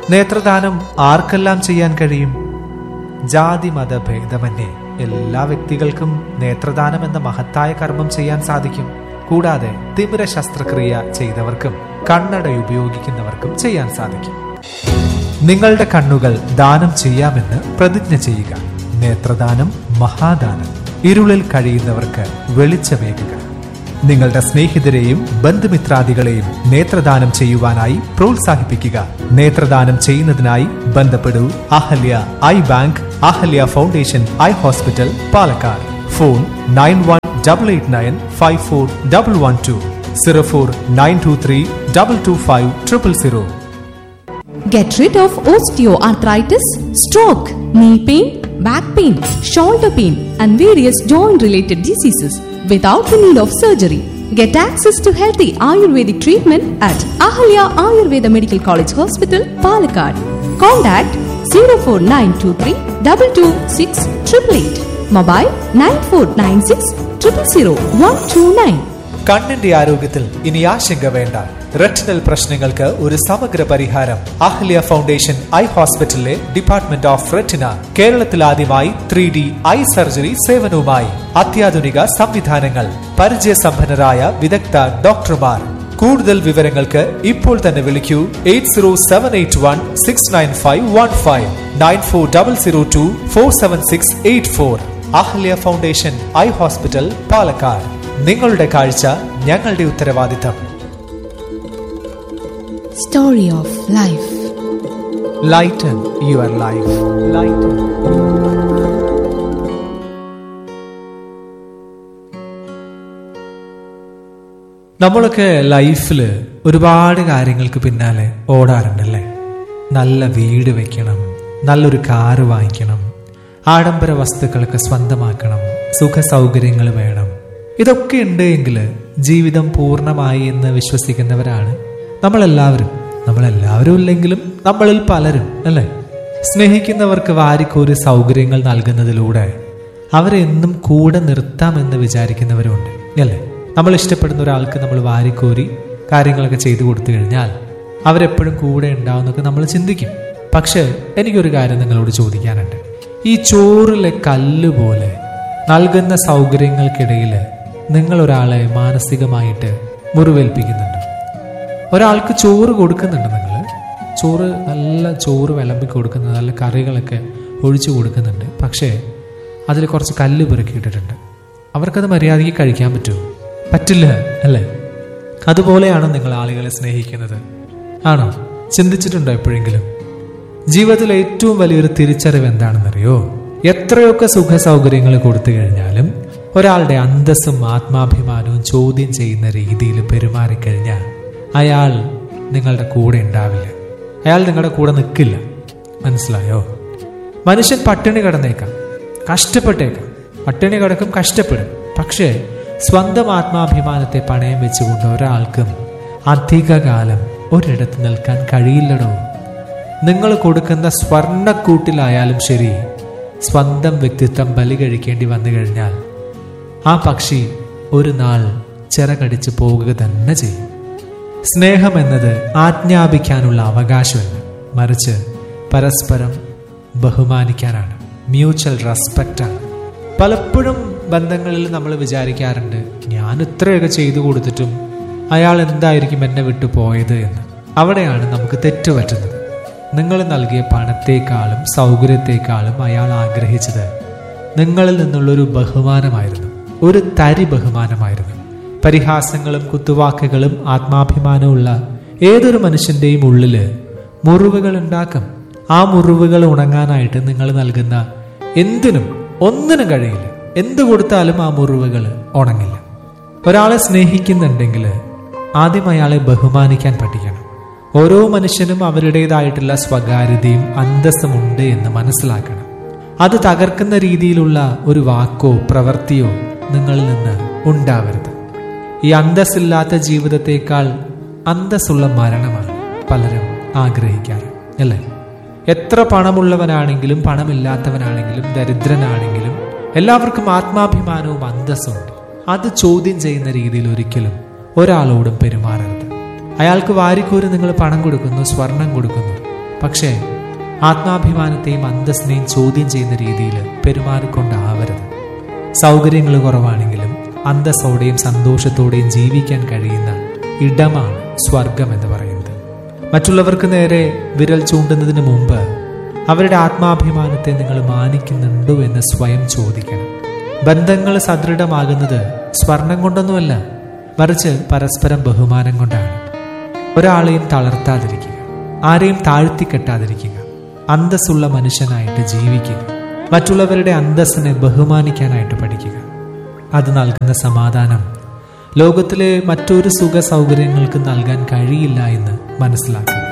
നേത്രദാനം ആർക്കെല്ലാം ചെയ്യാൻ കഴിയും ജാതി മത ഭേദമന്യേ എല്ലാ വ്യക്തികൾക്കും നേത്രദാനം എന്ന മഹത്തായ കർമ്മം ചെയ്യാൻ സാധിക്കും കൂടാതെ തിമിര ശസ്ത്രക്രിയ ചെയ്തവർക്കും കണ്ണട ഉപയോഗിക്കുന്നവർക്കും ചെയ്യാൻ സാധിക്കും നിങ്ങളുടെ കണ്ണുകൾ ദാനം ചെയ്യാമെന്ന് പ്രതിജ്ഞ ചെയ്യുക നേത്രദാനം മഹാദാനം ഇരുളിൽ കഴിയുന്നവർക്ക് വെളിച്ചമേകുക നിങ്ങളുടെ സ്നേഹിതരെയും ബന്ധുമിത്രാദികളെയും നേത്രദാനം ചെയ്യുവാനായി പ്രോത്സാഹിപ്പിക്കുക നേത്രദാനം ചെയ്യുന്നതിനായി ബന്ധപ്പെടൂ Ahalya eye bank Ahalya foundation eye hospital Palakkad phone nine one double eight nine five four double one two zero four nine two three double two five triple zero Get rid of osteoarthritis, stroke, knee pain, back pain, shoulder pain, and various joint related diseases without the need of surgery. Get access to healthy Ayurvedic treatment at Ahalya Ayurveda Medical College Hospital, Palakkad. Contact 04923 226 888. Mobile 9496 000 129. കണ്ണിന്റെ ആരോഗ്യത്തിൽ ഇനി ആശങ്ക വേണ്ട retinal പ്രശ്നങ്ങൾക്ക് ഒരു സമഗ്ര പരിഹാരം Ahalya foundation eye ഹോസ്പിറ്റലിലെ ഡിപ്പാർട്ട്മെന്റ് ഓഫ് റെറ്റിന കേരളത്തിൽ ആദ്യമായി ത്രീ ഡി ഐ സർജറി സേവനവുമായി അത്യാധുനിക സംവിധാനങ്ങൾ പരിചയസമ്പന്നരായ വിദഗ്ധ ഡോക്ടർമാർ കൂടുതൽ വിവരങ്ങൾക്ക് ഇപ്പോൾ തന്നെ വിളിക്കൂ eight zero seven eight one six nine five one five nine four double zero two four seven six eight four Ahalya foundation eye hospital Palakkad നിങ്ങളുടെ കാഴ്ച ഞങ്ങളുടെ ഉത്തരവാദിത്തം Story of Life. Lighten your life lighten നമ്മളൊക്കെ ലൈഫിൽ ഒരുപാട് കാര്യങ്ങൾക്ക് പിന്നാലെ ഓടാറുണ്ടല്ലേ നല്ല വീട് വെക്കണം നല്ലൊരു കാറ് വാങ്ങിക്കണം ആഡംബര വസ്തുക്കളൊക്കെ സ്വന്തമാക്കണം സുഖ സൗകര്യങ്ങൾ വേണം ഇതൊക്കെ ഉണ്ട് എങ്കിൽ ജീവിതം പൂർണ്ണമായി എന്ന് വിശ്വസിക്കുന്നവരാണ് നമ്മളെല്ലാവരും നമ്മളെല്ലാവരും ഇല്ലെങ്കിലും നമ്മളിൽ പലരും അല്ലേ സ്നേഹിക്കുന്നവർക്ക് വാരിക്കോരി സൗകര്യങ്ങൾ നൽകുന്നതിലൂടെ അവരെ എന്നും കൂടെ നിർത്താമെന്ന് വിചാരിക്കുന്നവരുണ്ട് അല്ലേ നമ്മൾ ഇഷ്ടപ്പെടുന്ന ഒരാൾക്ക് നമ്മൾ വാരിക്കോരി കാര്യങ്ങളൊക്കെ ചെയ്തു കൊടുത്തു കഴിഞ്ഞാൽ അവരെപ്പോഴും കൂടെ ഉണ്ടാവുന്നൊക്കെ നമ്മൾ ചിന്തിക്കും പക്ഷേ എനിക്കൊരു കാര്യം നിങ്ങളോട് ചോദിക്കാനുണ്ട് ഈ ചോറിലെ കല്ല് പോലെ നൽകുന്ന സൗകര്യങ്ങൾക്കിടയിൽ നിങ്ങൾ ഒരാളെ മാനസികമായിട്ട് മുറിവേൽപ്പിക്കുന്നുണ്ട് ഒരാൾക്ക് ചോറ് കൊടുക്കുന്നുണ്ട് നിങ്ങൾ ചോറ് നല്ല ചോറ് വിളമ്പി കൊടുക്കുന്നുണ്ട് നല്ല കറികളൊക്കെ ഒഴിച്ചു കൊടുക്കുന്നുണ്ട് പക്ഷേ അതിൽ കുറച്ച് കല്ല് പെറുക്കിയിട്ടിട്ടുണ്ട് അവർക്കത് മര്യാദയ്ക്ക് കഴിക്കാൻ പറ്റുമോ പറ്റില്ല അല്ലേ അതുപോലെയാണ് നിങ്ങൾ ആളുകളെ സ്നേഹിക്കുന്നത് ആണോ ചിന്തിച്ചിട്ടുണ്ടോ എപ്പോഴെങ്കിലും ജീവിതത്തിൽ ഏറ്റവും വലിയൊരു തിരിച്ചറിവ് എന്താണെന്നറിയോ എത്രയൊക്കെ സുഖ സൗകര്യങ്ങൾ കൊടുത്തു കഴിഞ്ഞാലും ഒരാളുടെ അന്തസ്സും ആത്മാഭിമാനവും ചോദ്യം ചെയ്യുന്ന രീതിയിൽ പെരുമാറിക്കഴിഞ്ഞാൽ അയാൾ നിങ്ങളുടെ കൂടെ ഉണ്ടാവില്ല അയാൾ നിങ്ങളുടെ കൂടെ നിൽക്കില്ല മനസ്സിലായോ മനുഷ്യൻ പട്ടിണി കിടന്നേക്കാം കഷ്ടപ്പെട്ടേക്കാം പട്ടിണി കിടക്കും കഷ്ടപ്പെടും പക്ഷേ സ്വന്തം ആത്മാഭിമാനത്തെ പണയം വെച്ചുകൊണ്ട് ഒരാൾക്കും അധികകാലം ഒരിടത്ത് നിൽക്കാൻ കഴിയില്ലടോ നിങ്ങൾ കൊടുക്കുന്ന സ്വർണ്ണക്കൂട്ടിലായാലും ശരി സ്വന്തം വ്യക്തിത്വം ബലി കഴിക്കേണ്ടി വന്നു കഴിഞ്ഞാൽ ആ പക്ഷി ഒരു നാൾ ചിറകടിച്ച് പോകുക തന്നെ ചെയ്യും സ്നേഹം എന്നത് ആജ്ഞാപിക്കാനുള്ള അവകാശമല്ല മറിച്ച് പരസ്പരം ബഹുമാനിക്കാനാണ് മ്യൂച്വൽ റെസ്പെക്റ്റ് ആണ് പലപ്പോഴും ബന്ധങ്ങളിൽ നമ്മൾ വിചാരിക്കാറുണ്ട് ഞാൻ ഇത്രയൊക്കെ ചെയ്തു കൊടുത്തിട്ടും അയാൾ എന്തായിരിക്കും എന്നെ വിട്ടു പോയത് എന്ന് അവിടെയാണ് നമുക്ക് തെറ്റ് പറ്റുന്നത് നിങ്ങൾ നൽകിയ പണത്തേക്കാളും സൗകര്യത്തെക്കാളും അയാൾ ആഗ്രഹിച്ചത് നിങ്ങളിൽ നിന്നുള്ളൊരു ബഹുമാനമായിരുന്നു ഒരു തരി ബഹുമാനമായിരുന്നു പരിഹാസങ്ങളും കുത്തുവാക്കുകളും ആത്മാഭിമാനമുള്ള ഏതൊരു മനുഷ്യന്റെയും ഉള്ളില് മുറിവുകൾ ഉണ്ടാക്കും ആ മുറിവുകൾ ഉണങ്ങാനായിട്ട് നിങ്ങൾ നൽകുന്ന എന്തിനും ഒന്നിനും കഴിയില്ല എന്ത് കൊടുത്താലും ആ മുറിവുകൾ ഉണങ്ങില്ല ഒരാളെ സ്നേഹിക്കുന്നുണ്ടെങ്കിൽ ആദ്യം അയാളെ ബഹുമാനിക്കാൻ പഠിക്കണം ഓരോ മനുഷ്യനും അവരുടേതായിട്ടുള്ള സ്വകാര്യതയും അന്തസ്സും ഉണ്ട് എന്ന് മനസ്സിലാക്കണം അത് തകർക്കുന്ന രീതിയിലുള്ള ഒരു വാക്കോ പ്രവൃത്തിയോ നിങ്ങളിൽ നിന്ന് ഉണ്ടാവരുത് ഈ അന്തസ്സില്ലാത്ത ജീവിതത്തേക്കാൾ അന്തസ്സുള്ള മരണമാണ് പലരും ആഗ്രഹിക്കാറ് അല്ലേ എത്ര പണമുള്ളവനാണെങ്കിലും പണമില്ലാത്തവനാണെങ്കിലും ദരിദ്രനാണെങ്കിലും എല്ലാവർക്കും ആത്മാഭിമാനവും അന്തസ്സും ഉണ്ട് അത് ചോദ്യം ചെയ്യുന്ന രീതിയിൽ ഒരിക്കലും ഒരാളോടും പെരുമാറരുത് അയാൾക്ക് വാരിക്കോരി നിങ്ങൾ പണം കൊടുക്കുന്നു സ്വർണം കൊടുക്കുന്നു പക്ഷേ ആത്മാഭിമാനത്തെയും അന്തസ്സിനെയും ചോദ്യം ചെയ്യുന്ന രീതിയിൽ പെരുമാറിക്കൊണ്ടാവരുത് സൗകര്യങ്ങൾ കുറവാണെങ്കിലും അന്തസ്സോടെയും സന്തോഷത്തോടെയും ജീവിക്കാൻ കഴിയുന്ന ഇടമാണ് സ്വർഗം എന്ന് പറയുന്നത് മറ്റുള്ളവർക്ക് നേരെ വിരൽ ചൂണ്ടുന്നതിന് മുമ്പ് അവരുടെ ആത്മാഭിമാനത്തെ നിങ്ങൾ മാനിക്കുന്നുണ്ടോ എന്ന് സ്വയം ചോദിക്കണം ബന്ധങ്ങൾ സദൃഢമാകുന്നത് സ്വർണം കൊണ്ടൊന്നുമല്ല മറിച്ച് പരസ്പരം ബഹുമാനം കൊണ്ടാണ് ഒരാളെയും തളർത്താതിരിക്കുക ആരെയും താഴ്ത്തിക്കെട്ടാതിരിക്കുക അന്തസ്സുള്ള മനുഷ്യനായിട്ട് ജീവിക്കുക മറ്റുള്ളവരുടെ അന്തസ്സിനെ ബഹുമാനിക്കാനായിട്ട് പഠിക്കുക അത് നൽകുന്ന സമാധാനം ലോകത്തിലെ മറ്റൊരു സുഖ സൗകര്യങ്ങൾക്ക് നൽകാൻ കഴിയില്ല എന്ന് മനസ്സിലാക്കുക